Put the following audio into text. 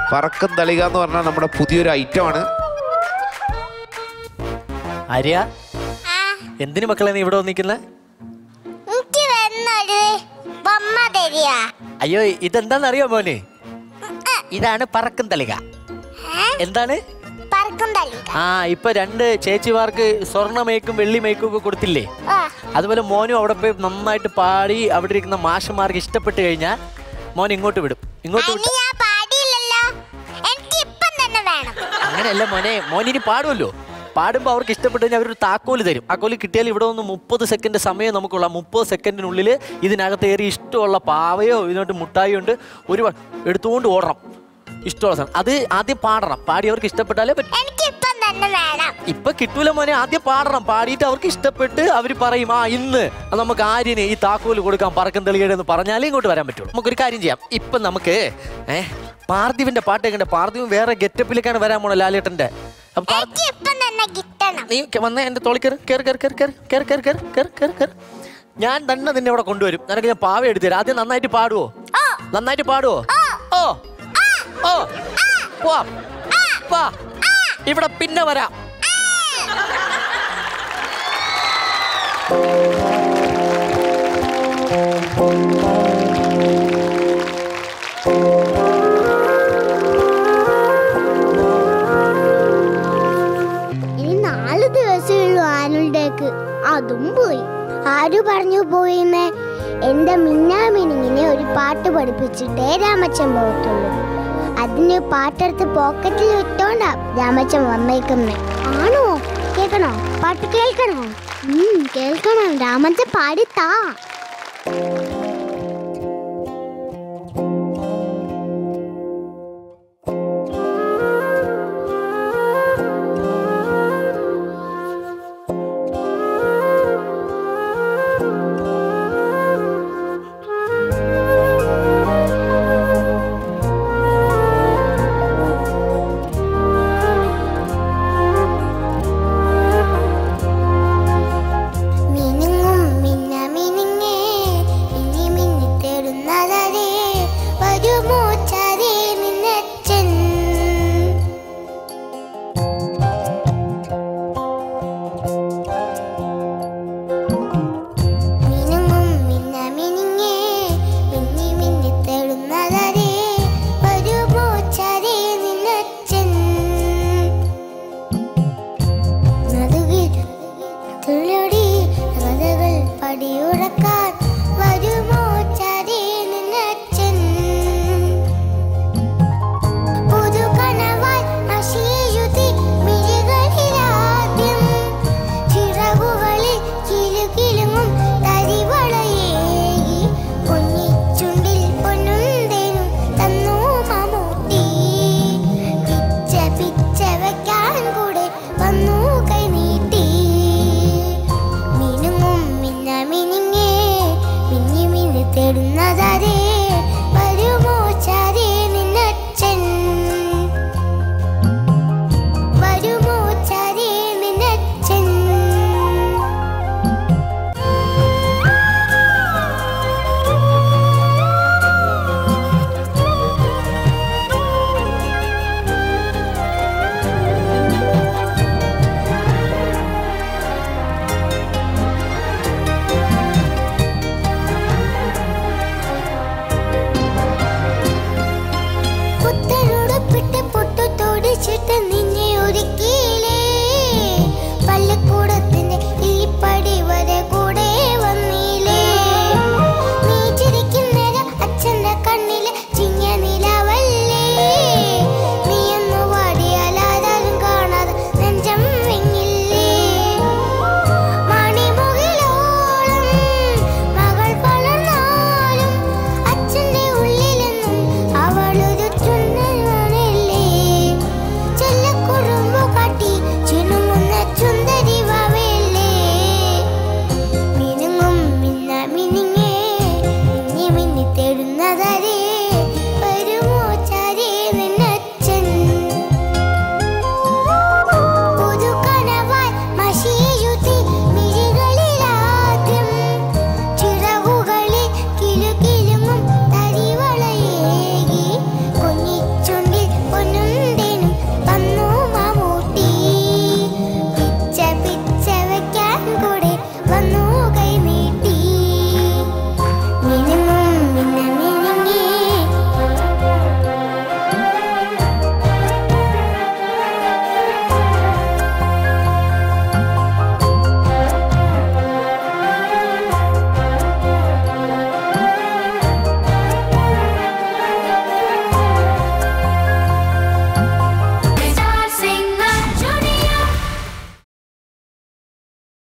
പറക്കും തളിക എന്ന് പറഞ്ഞാൽ നമ്മുടെ പുതിയൊരു ഐറ്റമാണ് ആര്യ ആ, എന്തിനു മക്കളെ നീ ഇവിടെ വന്നിരിക്കുന്നത് എനിക്ക് വരുന്നൊരു ബൊമ്മ തരിക അയ്യോ ഇതെന്താണെന്നറിയോ മോനെ ഇതാണ് പറക്കും തളിക എന്താണ് പറക്കും തളിക ആ ഇപ്പൊ രണ്ട് ചേച്ചിമാർക്ക് സ്വർണ്ണ മേക്കും വെള്ളി മേക്കും ഒക്കെ കൊടുത്തില്ലേ ആ, അതുപോലെ മോനും അവിടെ പോയി നന്നായിട്ട് പാടി അവിടെ ഇരിക്കുന്ന മാഷന്മാർക്ക് ഇഷ്ടപ്പെട്ട് കഴിഞ്ഞാൽ മോൻ ഇങ്ങോട്ട് വിടും ഇങ്ങോട്ട് വിട്ട അതിന് ഞാൻ പാടിയില്ലല്ലോ എനിക്ക് ഇപ്പം തന്നെ വേണം അങ്ങനെയല്ല മോനെ മോൻ ഇനി പാടുമല്ലോ പാടുമ്പോൾ അവർക്ക് ഇഷ്ടപ്പെട്ട് കഴിഞ്ഞാൽ അവരൊരു താക്കോല് തരും താക്കോല് കിട്ടിയാൽ ഇവിടെ ഒന്ന് മുപ്പത് സെക്കൻഡ് സമയം നമുക്കുള്ള മുപ്പത് സെക്കൻഡിനുള്ളിൽ ഇതിനകത്ത് ഏറി ഇഷ്ടമുള്ള പാവയോ ഇതിനോട്ട് മുട്ടായോ ഉണ്ട് ഒരു വ- എടുത്തുകൊണ്ട് ഓടണം ഇഷ്ടമുള്ള സാധനം അത് ആദ്യം പാടണം പാടി അവർക്ക് ഇഷ്ടപ്പെട്ടാലേ പറ്റും എനിക്ക് ഇപ്പം തന്നെ വേണം ഇപ്പൊ കിട്ടൂല മോനെ ആദ്യം പാടണം പാടിയിട്ട് അവർക്ക് ഇഷ്ടപ്പെട്ട് അവർ പറയും ആ ഇന്ന് അത് നമുക്ക് ആര്യന് ഈ താക്കോല് കൊടുക്കാം പറക്കം തെളിയുടെ എന്ന് പറഞ്ഞാലേ ഇങ്ങോട്ട് വരാൻ പറ്റുള്ളൂ നമുക്കൊരു കാര്യം ചെയ്യാം ഇപ്പൊ നമുക്ക് ഏഹ് പാർത്ഥിവിന്റെ പാട്ട് കേൾക്കണ്ടേ പാർത്ഥിവൻ വേറെ ഗെറ്റപ്പിലേക്കാണ് വരാൻ പോണ ലാലേട്ടന്റെ അപ്പൊ പാർ- എനിക്ക് ഇപ്പം തന്നെ കിട്ടണം നീ ക- വന്നേ എന്റെ തോളി കയറി കയറി കയറി കയറി കയറി കയറി കയറി കയറി കയറി കയറി ഞാൻ തന്നെ നിന്നെ ഇവിടെ കൊണ്ടുവരും നിനക്ക് ഞാൻ പാവ എടുത്തു തരാം ആദ്യം നന്നായിട്ട് പാടുവോ ഓ നന്നായിട്ട് പാടുവോ ഓ ഓ പോവാം വാ ഇവിടെ പിന്നെ വരാം ഇനി നാല് ദിവസമേ ഉള്ളൂ ആനുവൽ ഡേക്ക് അതും പോയി ആര് പറഞ്ഞു പോയിന്ന് എന്റെ മിന്നാമിനിങ്ങിനെ ഒരു പാട്ട് പഠിപ്പിച്ചിട്ടേ രാമച്ചൻ പോകത്തുള്ളൂ അതിന് പാട്ടെടുത്ത് പോക്കറ്റിൽ ഇട്ടോണ്ടാ രാമച്ചൻ വന്നേക്കുന്നേ ആണോ കേൾക്കണോ പാട്ട് കേൾക്കണോ ഉം, കേൾക്കണം രാമച്ചൻ പാടിത്താ